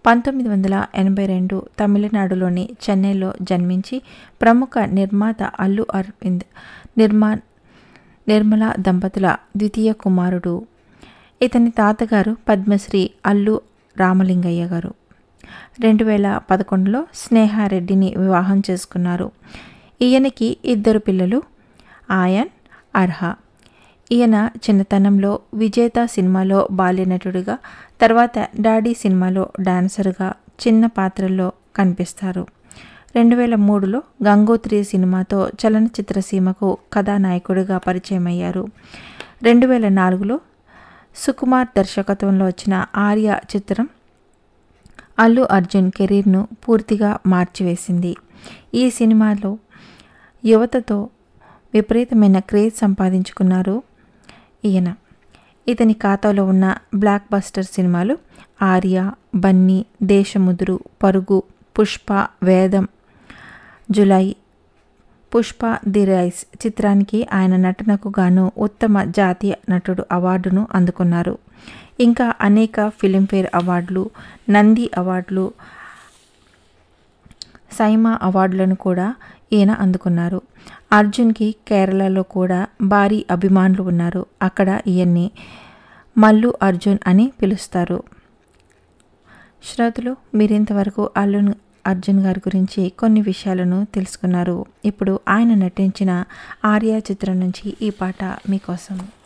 పంతొమ్మిది వందల ఎనభై రెండు తమిళనాడులోని చెన్నైలో జన్మించి ప్రముఖ నిర్మాత అల్లు అరవింద్ నిర్మా నిర్మల దంపతుల ద్వితీయ కుమారుడు ఇతని తాతగారు పద్మశ్రీ అల్లు రామలింగయ్య గారు రెండు వేల పదకొండులో స్నేహారెడ్డిని వివాహం చేసుకున్నారు ఈయనకి ఇద్దరు పిల్లలు ఆయన్ అర్హ ఈయన చిన్నతనంలో విజేత సినిమాలో బాల్యనటుడిగా తర్వాత డాడీ సినిమాలో డాన్సర్గా చిన్న పాత్రల్లో కనిపిస్తారు రెండు వేల మూడులో గంగోత్రి సినిమాతో చలనచిత్ర సీమకు కథానాయకుడిగా పరిచయం అయ్యారు రెండు వేల నాలుగులో సుకుమార్ దర్శకత్వంలో వచ్చిన ఆర్య చిత్రం అల్లు అర్జున్ కెరీర్ను పూర్తిగా మార్చివేసింది ఈ సినిమాలో యువతతో విపరీతమైన క్రేజ్ సంపాదించుకున్నారు ఈయన ఇతని ఖాతాలో ఉన్న బ్లాక్ బస్టర్ సినిమాలు ఆర్య బన్నీ దేశముదురు పరుగు పుష్ప వేదం జులై పుష్ప ది రైస్ చిత్రానికి ఆయన నటనకు గాను ఉత్తమ జాతీయ నటుడు అవార్డును అందుకున్నారు ఇంకా అనేక ఫిలింఫేర్ అవార్డులు నంది అవార్డులు సైమా అవార్డులను కూడా ఈయన అందుకున్నారు అర్జున్కి కేరళలో కూడా భారీ అభిమానులు ఉన్నారు అక్కడ ఈయన్ని మల్లు అర్జున్ అని పిలుస్తారు శ్రోతలు మీరింతవరకు అల్లు అర్జున్ గారి గురించి కొన్ని విషయాలను తెలుసుకున్నారు ఇప్పుడు ఆయన నటించిన ఆర్య చిత్రం నుంచి ఈ పాట మీకోసం